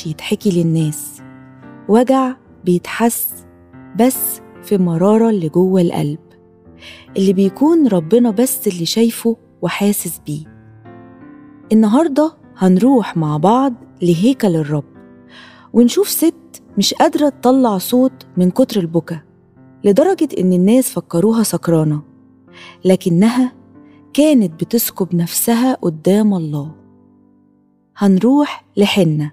ينفعش يتحكي للناس وجع بيتحس بس في مرارة اللي جوه القلب اللي بيكون ربنا بس اللي شايفه وحاسس بيه النهاردة هنروح مع بعض لهيكل الرب ونشوف ست مش قادرة تطلع صوت من كتر البكا لدرجة إن الناس فكروها سكرانة لكنها كانت بتسكب نفسها قدام الله هنروح لحنة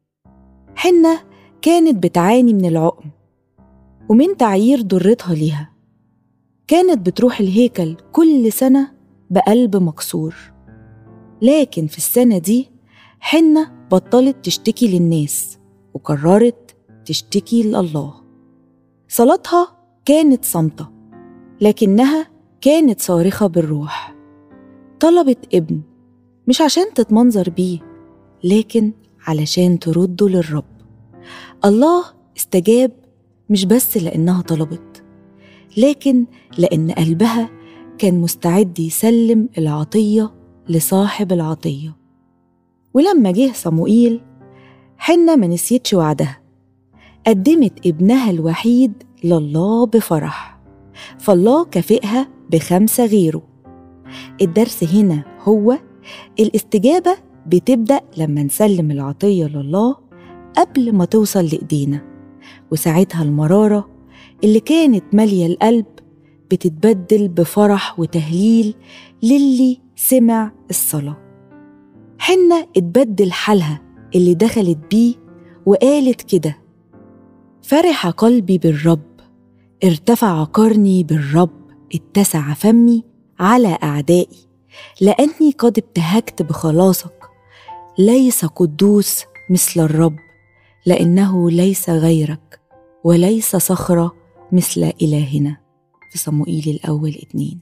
حنة كانت بتعاني من العقم ومن تعيير ضرتها ليها كانت بتروح الهيكل كل سنة بقلب مكسور لكن في السنة دي حنة بطلت تشتكي للناس وقررت تشتكي لله صلاتها كانت صامتة لكنها كانت صارخة بالروح طلبت ابن مش عشان تتمنظر بيه لكن علشان ترده للرب الله استجاب مش بس لأنها طلبت لكن لأن قلبها كان مستعد يسلم العطية لصاحب العطية ولما جه صموئيل حنة ما نسيتش وعدها قدمت ابنها الوحيد لله بفرح فالله كافئها بخمسة غيره الدرس هنا هو الاستجابة بتبدأ لما نسلم العطية لله قبل ما توصل لإيدينا وساعتها المرارة اللي كانت مالية القلب بتتبدل بفرح وتهليل للي سمع الصلاة حنة اتبدل حالها اللي دخلت بيه وقالت كده فرح قلبي بالرب ارتفع قرني بالرب اتسع فمي على أعدائي لأني قد ابتهجت بخلاصك ليس قدوس مثل الرب لأنه ليس غيرك وليس صخرة مثل إلهنا في صموئيل الأول اتنين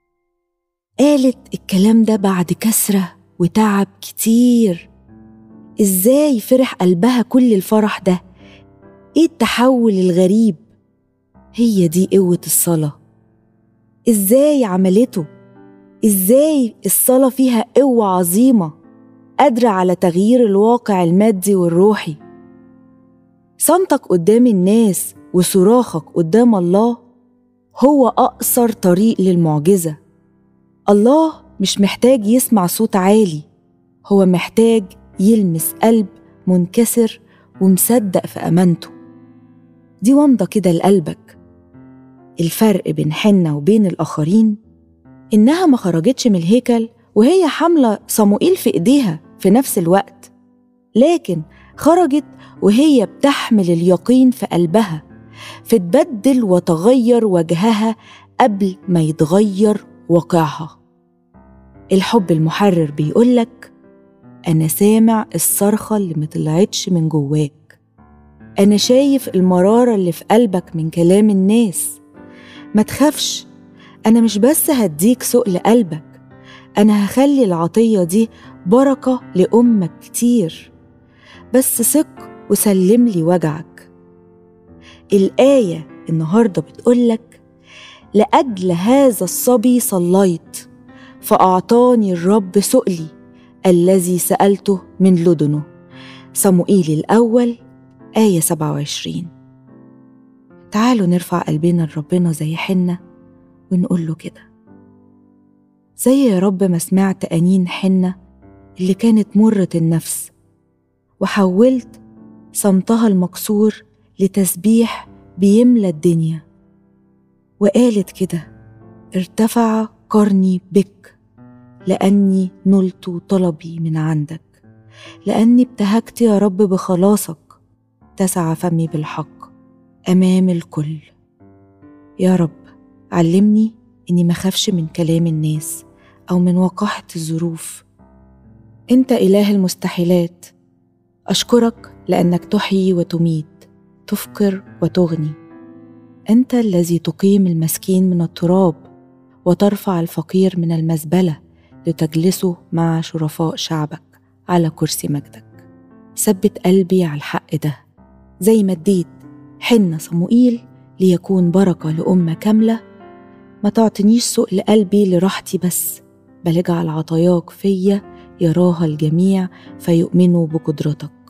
قالت الكلام ده بعد كسرة وتعب كتير إزاي فرح قلبها كل الفرح ده إيه التحول الغريب هي دي قوة الصلاة إزاي عملته إزاي الصلاة فيها قوة عظيمة قادرة على تغيير الواقع المادي والروحي صمتك قدام الناس وصراخك قدام الله هو أقصر طريق للمعجزة الله مش محتاج يسمع صوت عالي هو محتاج يلمس قلب منكسر ومصدق في أمانته دي ومضة كده لقلبك الفرق بين حنة وبين الآخرين إنها ما خرجتش من الهيكل وهي حاملة صموئيل في إيديها في نفس الوقت لكن خرجت وهي بتحمل اليقين في قلبها فتبدل وتغير وجهها قبل ما يتغير واقعها الحب المحرر بيقولك أنا سامع الصرخة اللي مطلعتش من جواك أنا شايف المرارة اللي في قلبك من كلام الناس ما تخافش أنا مش بس هديك سؤل قلبك أنا هخلي العطية دي بركة لأمك كتير بس ثق وسلم لي وجعك الآية النهاردة بتقولك لأجل هذا الصبي صليت فأعطاني الرب سؤلي الذي سألته من لدنه صموئيل الأول آية 27 تعالوا نرفع قلبنا لربنا زي حنة ونقول له كده زي يا رب ما سمعت أنين حنة اللي كانت مرة النفس وحولت صمتها المكسور لتسبيح بيملى الدنيا وقالت كده ارتفع قرني بك لاني نلت طلبي من عندك لاني ابتهجت يا رب بخلاصك تسع فمي بالحق امام الكل يا رب علمني اني ما خافش من كلام الناس او من وقاحه الظروف انت اله المستحيلات اشكرك لانك تحيي وتميت تفقر وتغني انت الذي تقيم المسكين من التراب وترفع الفقير من المزبله لتجلسه مع شرفاء شعبك على كرسي مجدك ثبت قلبي على الحق ده زي ما اديت حنة صموئيل ليكون بركة لأمة كاملة ما تعطنيش سؤل قلبي لراحتي بس بل اجعل عطاياك فيا يراها الجميع فيؤمنوا بقدرتك